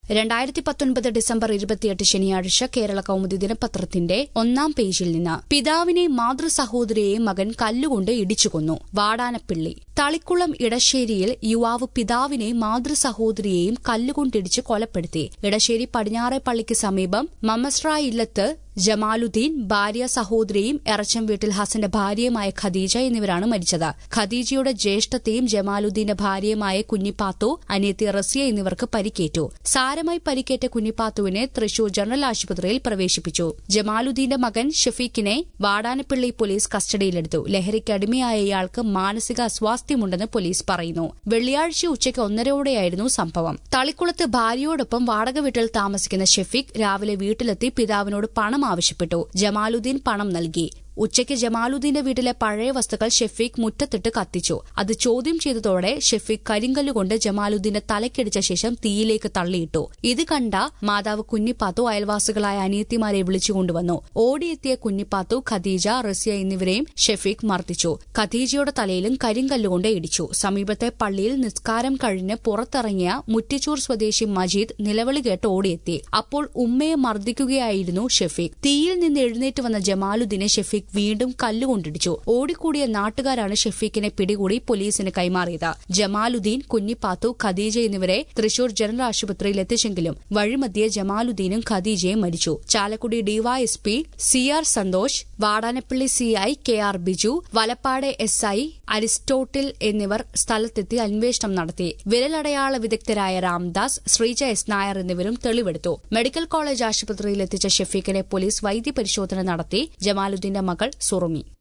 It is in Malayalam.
രണ്ടായിരത്തി പത്തൊൻപത് ഡിസംബർ ഇരുപത്തിയെട്ട് ശനിയാഴ്ച കേരള കൌമുദി ദിനപത്രത്തിന്റെ ഒന്നാം പേജിൽ നിന്ന് പിതാവിനെ മാതൃസഹോദരിയെയും മകൻ കല്ലുകൊണ്ട് ഇടിച്ചുകൊന്നു വാടാനപ്പിള്ളി തളിക്കുളം ഇടശ്ശേരിയിൽ യുവാവ് പിതാവിനെ മാതൃസഹോദരിയെയും കല്ലുകൊണ്ടിടിച്ച് കൊലപ്പെടുത്തി ഇടശ്ശേരി പടിഞ്ഞാറെ പള്ളിക്ക് സമീപം മമസ്ര ഇല്ലത്ത് ജമാലുദ്ദീൻ ഭാര്യ സഹോദരിയും എറച്ചം വീട്ടിൽ ഹസന്റെ ഭാര്യയുമായ ഖദീജ എന്നിവരാണ് മരിച്ചത് ഖദീജയുടെ ജ്യേഷ്ഠത്തെയും ജമാലുദ്ദീന്റെ ഭാര്യയുമായ കുഞ്ഞിപ്പാത്തു അനിയത്തി റസിയ എന്നിവർക്ക് പരിക്കേറ്റു സാരമായി പരിക്കേറ്റ കുഞ്ഞിപ്പാത്തുവിനെ തൃശൂർ ജനറൽ ആശുപത്രിയിൽ പ്രവേശിപ്പിച്ചു ജമാലുദ്ദീന്റെ മകൻ ഷഫീഖിനെ വാടാനപ്പിള്ളി പോലീസ് കസ്റ്റഡിയിലെടുത്തു ലഹരിക്ക് അടിമയായ ഇയാൾക്ക് മാനസിക അസ്വാസ്ഥ്യമുണ്ടെന്ന് പോലീസ് പറയുന്നു വെള്ളിയാഴ്ച ഉച്ചയ്ക്ക് ഒന്നരയോടെയായിരുന്നു സംഭവം തളിക്കുളത്ത് ഭാര്യയോടൊപ്പം വാടക വീട്ടിൽ താമസിക്കുന്ന ഷെഫീഖ് രാവിലെ വീട്ടിലെത്തി പിതാവിനോട് പണം ആവശ്യപ്പെട്ടു ജമാലുദ്ദീൻ പണം നൽകി ഉച്ചയ്ക്ക് ജമാലുദ്ദീന്റെ വീട്ടിലെ പഴയ വസ്തുക്കൾ ഷെഫീഖ് മുറ്റത്തിട്ട് കത്തിച്ചു അത് ചോദ്യം ചെയ്തതോടെ ഷെഫീഖ് കരിങ്കല്ലുകൊണ്ട് ജമാലുദ്ദീന്റെ തലക്കടിച്ച ശേഷം തീയിലേക്ക് തള്ളിയിട്ടു ഇത് കണ്ട മാതാവ് കുഞ്ഞിപ്പാത്തു അയൽവാസികളായ അനിയത്തിമാരെ വിളിച്ചുകൊണ്ടുവന്നു ഓടിയെത്തിയ കുഞ്ഞിപ്പാത്തു ഖദീജ റസിയ എന്നിവരെയും ഷെഫീഖ് മർദ്ദിച്ചു ഖദീജയുടെ തലയിലും കരിങ്കല്ലുകൊണ്ട് ഇടിച്ചു സമീപത്തെ പള്ളിയിൽ നിസ്കാരം കഴിഞ്ഞ് പുറത്തിറങ്ങിയ മുറ്റിച്ചൂർ സ്വദേശി മജീദ് നിലവിളി കേട്ട് ഓടിയെത്തി അപ്പോൾ ഉമ്മയെ മർദ്ദിക്കുകയായിരുന്നു ഷെഫീഖ് തീയിൽ നിന്ന് എഴുന്നേറ്റ് വന്ന ജമാലുദ്ദീനെ ഷെഫീഖ് വീണ്ടും കല്ലുകൊണ്ടിടിച്ചു ഓടിക്കൂടിയ നാട്ടുകാരാണ് ഷെഫീഖിനെ പിടികൂടി പോലീസിന് കൈമാറിയത് ജമാലുദ്ദീൻ കുഞ്ഞിപ്പാത്തു ഖദീജ എന്നിവരെ തൃശൂർ ജനറൽ ആശുപത്രിയിൽ എത്തിച്ചെങ്കിലും വഴിമധ്യേ ജമാലുദ്ദീനും ഖദീജയും മരിച്ചു Chalakudy DYSP C R Santhosh Vadanappally CI K R Biju Valappad S I Aristotle എന്നിവർ സ്ഥലത്തെത്തി അന്വേഷണം നടത്തി വിരലടയാള വിദഗ്ധരായ രാംദാസ് ശ്രീജ എസ് നായർ എന്നിവരും തെളിവെടുത്തു മെഡിക്കൽ കോളേജ് ആശുപത്രിയിൽ എത്തിച്ച ഷെഫീഖിനെ പോലീസ് വൈദ്യപരിശോധന നടത്തി ജമാലുദ്ദീന്റെ മകൾ സുറുമി